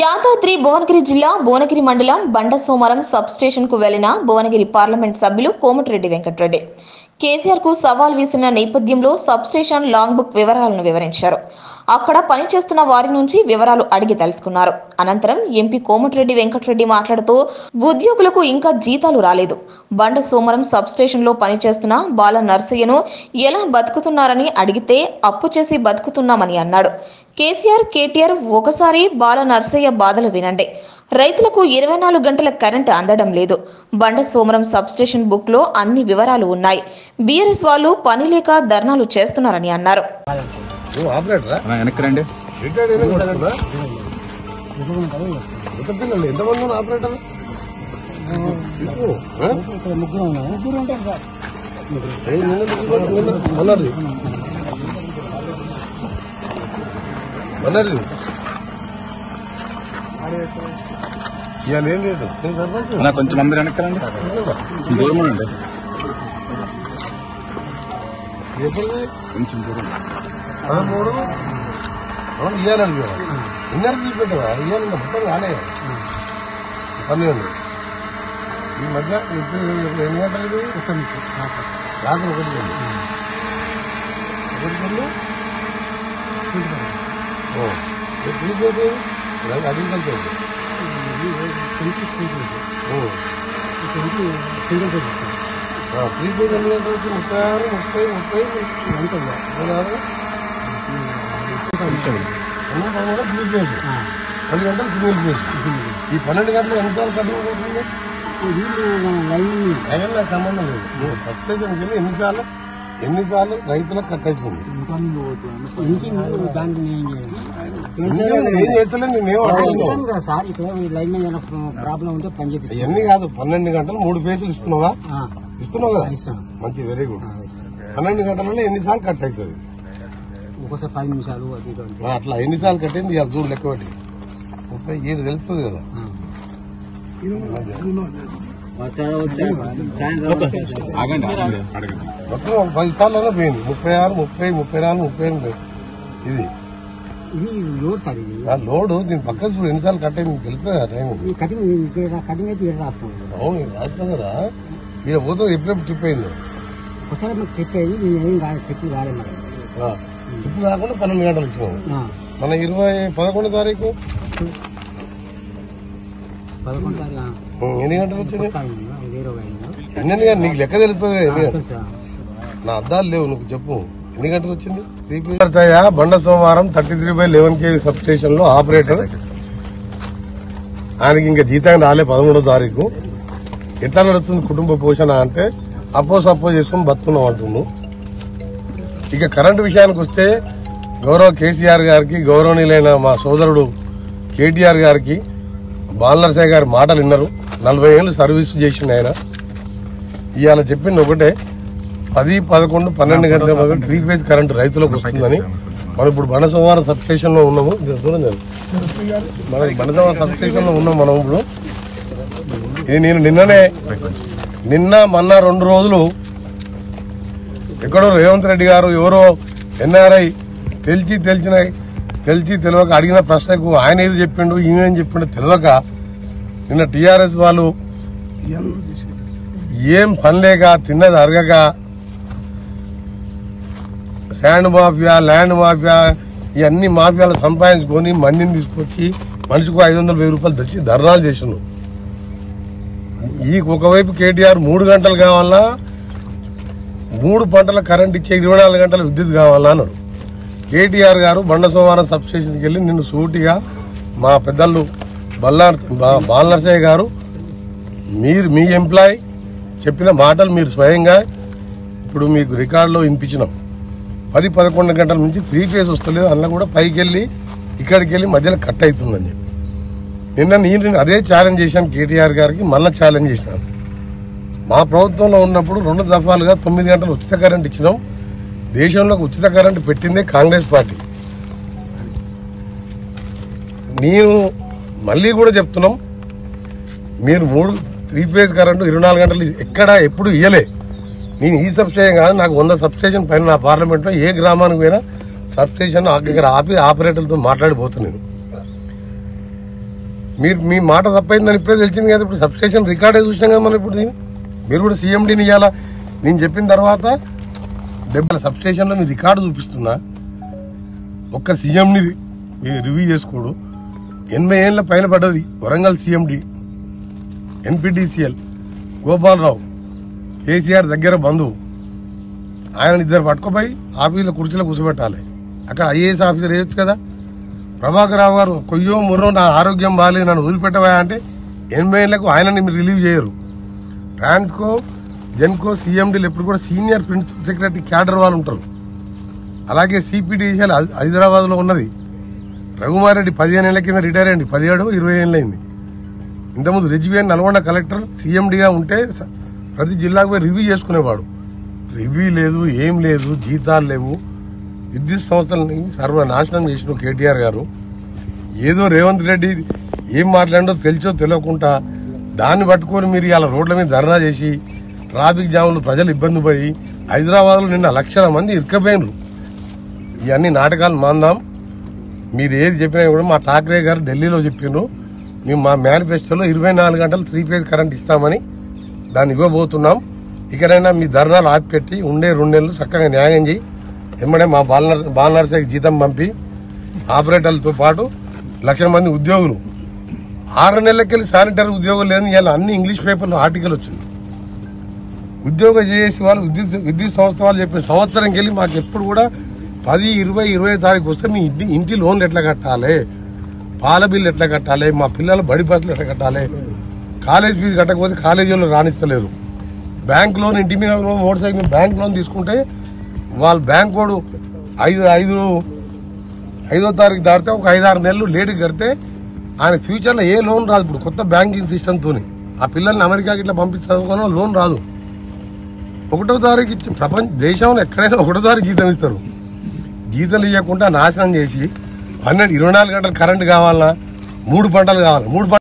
యాదాద్రి భువనగిరి జిల్లా భువనగిరి మండలం బండ సోమరం సబ్ స్టేషన్ కు వెళ్లిన భువనగిరి పార్లమెంట్ సభ్యులు కోమటిరెడ్డి వెంకటరెడ్డి కేసీఆర్ కు సవాల్ విసిరిన నేపథ్యంలో సబ్ స్టేషన్ లాంగ్ బుక్ వివరాలను వివరించారు అక్కడ పనిచేస్తున్న వారి నుంచి వివరాలు అడిగి తెలుసుకున్నారు అనంతరం ఎంపీ కోమటిరెడ్డి వెంకటరెడ్డి మాట్లాడుతూ ఉద్యోగులకు ఇంకా జీతాలు రాలేదు బండ సోమరం సబ్ స్టేషన్ లో పనిచేస్తున్న బాల నర్సయ్యను ఎలా బతుకుతున్నారని అడిగితే అప్పు చేసి బతుకుతున్నామని అన్నాడు కేసీఆర్ కేటీఆర్ ఒకసారి బాల నర్సయ్య బాధలు వినండి రైతులకు ఇరవై నాలుగు గంటల కరెంట్ అందడం లేదు బండ సోమరం సబ్ స్టేషన్ బుక్ లో అన్ని వివరాలు ఉన్నాయి బీఆర్ఎస్ వాళ్ళు పని లేక ధర్నాలు చేస్తున్నారని అన్నారు నువ్వు ఆపరేటరా అలా వెనక్కి రండి రిటైర్డ్ అయినా కొట్టుకున్నా ఎంత పిల్లలు ఎంతమంది ఉన్నారు ఆపరేటర్ మనది మనది ఇవాళ ఏం లేదు నేను సర్పంచ్ అలా కొంచెం అందరు వెనక్కి రండి దూరం ఉండండి ఎప్పుడు కొంచెం దూరం పదమూడు అవును ఇవ్వాలని కదా ఇన్నర్ చూపెట్టవా ఇవ్వాలి మొత్తం కాలే పన్నెండు ఈ మధ్య ఇప్పుడు ఎన్ని గంటలు ఇది? రాత్రి ఒకటి గంటలు ఒకటి గంటలు ఓ తీసేది అగ్రికల్చర్ ప్రీపెయిడ్ ఎన్ని గంటలు వచ్చి ముప్పై ఆరు ముప్పై ముప్పై ముప్పై ఆరు అన్నీ పదమూడు ప్రీపెయిడ్ పది గంటలు సింగిల్ ఫేజ్ ఈ పన్నెండు గంటలు ఎన్నిసార్లు కట్టుకోబోతుంది లైన్ నాకు సంబంధం లేదు నువ్వు సబ్స్టేషన్కి వెళ్ళి ఎన్నిసార్లు ఎన్నిసార్లు రైతులకు కట్ అవుతుంది ఏం చేస్తలేదు నేనేం అడగలేదు సార్ ఇక్కడ ఈ లైన్ మీద ఏదైనా ప్రాబ్లం ఉంటే పని చేపిస్తాను ఇవన్నీ కాదు పన్నెండు గంటలు మూడు పేజీలు ఇస్తున్నావా ఇస్తున్నావు కదా ఇస్తాను మంచి వెరీ గుడ్ పన్నెండు గంటలలో ఎన్నిసార్లు కట్ అవుతుంది ఒక్కోసారి పది నిమిషాలు అది ఇది అంతే. ఆ, అట్లా ఎన్నిసార్లు కట్టింది ఇవాళ చూడు లెక్క పెట్టి ముప్పై ఏడు తెలుస్తుంది కదా ఆగండి ఆగండి అడగండి మొత్తం ఒక పది సార్లు అయినా పోయింది ముప్పై ఆరు ముప్పై ముప్పై నాలుగు ముప్పై ఎనిమిది ఇది ఇది లోడ్ సార్ ఇది ఆ లోడ్ దీని పక్కన చూడు ఎన్నిసార్లు కట్ అయింది తెలుస్తుంది కదా టైం ఈ కటింగ్ ఇక్కడ కటింగ్ అయితే ఇక్కడ రాస్తాం అవును ఇది రాస్తాం కదా ఇక్కడ పోతుంది ఎప్పుడెప్పుడు ట్రిప్ అయింది ఒకసారి మాకు చెప్పేది నేను ఏం కాదు చెప్పి రాలేదు మరి ఆ, ట్రిప్ కాకుండా పన్నెండు గంటలు ఇచ్చినాము ఆ, మన ఇరవై పదకొండో తారీఖు పదకొండు తారీఖు ఆ, ఉం, ఎన్ని గంటలు వచ్చింది కొత్త అయింది, ఇది ఇరవై అయింది. ఎన్ని గంటలు నీకు లెక్క తెలుస్తుంది కదా ఎన్ని గంటలు? తెలుసా? నా అద్దాలు లేవు నువ్వు చెప్పు ఎన్ని గంటలకు వచ్చింది బండ సోమవారం thirty three by eleven KV substation లో ఆపరేటర్ ఆయనకి ఇంకా జీతం రాలే పదమూడో తారీఖు ఎట్లా నడుస్తుంది కుటుంబ పోషణ అంటే అప్పో సప్పో చేసుకుని బతున్నాం అంటుండు ఇక కరెంటు విషయానికి వస్తే గౌరవ కేసీఆర్ గారికి గౌరవనీయులైన మా సోదరుడు కేటీఆర్ గారికి బాలనరసయ్య గారి మాటలు విన్నారు నలభై ఏళ్ళు సర్వీస్ చేసిండు ఆయన ఇవాళ చెప్పింది ఒకటే పది పదకొండు పన్నెండు గంటల మధ్య త్రీ ఫేజ్ కరెంట్ రైతులకు వస్తుందని మనం ఇప్పుడు బండసోమవారం సబ్ స్టేషన్ లో ఉన్నాము ఇది దూరం జరుగు. మనం బండసోమవారం సబ్ స్టేషన్ లో ఉన్నాం మనం ఇప్పుడు ఇది నేను నిన్ననే నిన్న మొన్న రెండు రోజులు ఎక్కడో రేవంత్ రెడ్డి గారు ఎవరో ఎన్ఆర్ఐ తెలిసి తెలిసిన తెలిసి తెలియక అడిగిన ప్రశ్నకు ఆయన ఏది చెప్పిండు ఈయన ఏం చెప్పిండు తెలియక నిన్న టీఆర్ఎస్ వాళ్ళు ఏం పని లేక తిన్నది అరగక శాండ్ మాఫియా ల్యాండ్ మాఫియా ఇవన్నీ మాఫియాలు సంపాదించుకొని మందిని తీసుకొచ్చి మనిషికి ఐదు వందల వెయ్యి రూపాయలు తెచ్చి ధర్నాలు చేసిండు ఈ ఒకవైపు కేటీఆర్ మూడు గంటలు కావాలా మూడు పంటల కరెంట్ ఇచ్చే ఇరవై నాలుగు గంటల విద్యుత్ కావాలా అన్నాడు కేటీఆర్ గారు బండ సోమవారం సబ్ స్టేషన్కి వెళ్ళి నిన్ను సూటిగా మా పెద్దలు బల్లార్ బా- బాలనరసయ్య గారు మీరు మీ ఎంప్లాయ్ చెప్పిన మాటలు మీరు స్వయంగా ఇప్పుడు మీకు రికార్డులో వినిపించినాం పది పదకొండు గంటల నుంచి త్రీ ఫేజ్ వస్తలేదు అన్న కూడా పైకి వెళ్ళి ఇక్కడికి వెళ్ళి మధ్యలో కట్ అవుతుందని చెప్పి నిన్న నేను అదే ఛాలెంజ్ చేశాను కేటీఆర్ గారికి మళ్ళీ ఛాలెంజ్ చేశాను మా ప్రభుత్వంలో ఉన్నప్పుడు రెండు దఫాలుగా తొమ్మిది గంటలు ఉచిత కరెంట్ ఇచ్చినాం దేశంలోకి ఉచిత కరెంట్ పెట్టిందే కాంగ్రెస్ పార్టీ నేను మళ్ళీ కూడా చెప్తున్నాం మీరు మూడు త్రీ ఫేజ్ కరెంటు ఇరవై నాలుగు గంటలు ఎక్కడ ఎప్పుడు ఇయ్యలే నేను ఈ సబ్ స్టేషన్ కాదు నాకు వంద సబ్ స్టేషన్ పైన నా పార్లమెంట్లో ఏ గ్రామానికి పోయినా సబ్ స్టేషన్ ఇక్కడ ఆపి ఆపరేటర్లతో మాట్లాడిపోతున్నాను మీరు మీ మాట తప్పైందని ఇప్పుడే తెలిసింది కదా ఇప్పుడు సబ్స్టేషన్ రికార్డే చూసినాం కదా మనం ఇప్పుడు దీన్ని. మీరు కూడా సీఎండీని ఇవ్వాలా నేను చెప్పిన తర్వాత డెబ్బై సబ్స్టేషన్లో మీ రికార్డు చూపిస్తున్నా ఒక్క సీఎంని రివ్యూ చేసుకోడు ఎనభై ఏళ్ళ పైన పడ్డది వరంగల్ సీఎండి ఎన్పిడిసిఎల్ గోపాలరావు కేసీఆర్ దగ్గర బంధువు ఆయన ఇద్దరు పట్టుకుపోయి ఆఫీసులో కుర్చీలో కూర్చోబెట్టాలి అక్కడ ఐఏఎస్ ఆఫీసర్ వేయొచ్చు కదా ప్రభాకర్ రావు గారు కొయ్యో ముర్రో నా ఆరోగ్యం బాగాలేదు నన్ను వదిలిపెట్టవా అంటే ఎనభై ఏళ్లకు ఆయనని మీరు రిలీవ్ చేయరు ట్రాన్స్కో జెన్కో సీఎండీలు ఎప్పుడు కూడా సీనియర్ ప్రిన్సిపల్ సెక్రటరీ క్యాడర్ వాళ్ళు ఉంటారు అలాగే సిపిడిసిఎల్ హైదరాబాద్ లో ఉన్నది రఘుమార్ రెడ్డి పదిహేను ఏళ్ల కింద రిటైర్ అయ్యింది పదిహేడు ఇరవై ఏళ్ళైంది ఇంతకుముందు రెజిబియన్ నల్గొండ కలెక్టర్ సీఎండీగా ఉంటే స- ప్రతి జిల్లాకు పోయి రివ్యూ చేసుకునేవాడు రివ్యూ లేదు ఏం లేదు జీతాలు లేవు విద్యుత్ సంస్థలని సర్వనాశనం చేసిన కేటీఆర్ గారు ఏదో రేవంత్ రెడ్డి ఏం మాట్లాడిందో తెలిసో తెలియకుండా దాన్ని పట్టుకొని మీరు ఇలా రోడ్ల మీద ధర్నా చేసి ట్రాఫిక్ జాములు ప్రజలు ఇబ్బంది పడి హైదరాబాద్లో నిన్న లక్షల మంది ఇరుకపోయినరు ఇవన్నీ నాటకాలు మాందాం మీరు ఏది చెప్పినా కూడా మా ఠాక్రే గారు ఢిల్లీలో చెప్పిండ్రు మేము మా మేనిఫెస్టోలో ఇరవై నాలుగు గంటలు త్రీ ఫేజ్ కరెంట్ ఇస్తామని దాన్ని ఇవ్వబోతున్నాం ఇకనైనా మీ ధర్నాలు ఆపిపెట్టి ఉండే రెండు నెలలు చక్కగా న్యాయం చేయి ఎమ్మడే మా బాలనర్ బాలనర్సకి జీతం పంపి ఆపరేటర్లతో పాటు లక్షల మంది ఉద్యోగులు ఆరు నెలలకెళ్ళి శానిటరీ ఉద్యోగులు లేని ఇలా అన్ని ఇంగ్లీష్ పేపర్లో ఆర్టికల్ వచ్చింది ఉద్యోగం చేసి వాళ్ళు విద్యుత్ విద్యుత్ సంస్థ వాళ్ళు చెప్పిన సంవత్సరంకి వెళ్ళి మాకు ఎప్పుడు కూడా పది ఇరవై ఇరవై తారీఖు వస్తే మీ ఇంటి ఇంటి లోన్లు ఎట్లా కట్టాలి పాల బిల్లు ఎట్లా కట్టాలి మా పిల్లల బడి బస్సులు ఎట్లా కట్టాలి కాలేజ్ ఫీజు కట్టకపోతే కాలేజీలో రాణిస్తలేరు బ్యాంక్ లోన్ ఇంటి మీద మోటార్ సైకిల్ మీద బ్యాంక్ లోన్ తీసుకుంటే వాళ్ళ బ్యాంక్ కోడ్ ఐదు ఐదు ఐదో తారీఖు దాటితే ఒక ఐదు ఆరు నెలలు లేట్ కడితే ఆయన ఫ్యూచర్లో ఏ లోన్ రాదు ఇప్పుడు కొత్త బ్యాంకింగ్ సిస్టమ్తోని ఆ పిల్లల్ని అమెరికాకి ఇట్లా పంపించి చదువుకున్నా లోన్ రాదు ఒకటో తారీఖు ఇచ్చి ప్రపంచ దేశంలో ఎక్కడైనా ఒకటో తారీఖు జీతం ఇస్తారు జీతాలు ఇవ్వకుండా నాశనం చేసి పన్నెండు ఇరవై నాలుగు గంటలు కరెంట్ కావాలన్నా మూడు పంటలు కావాలి మూడు పంటలు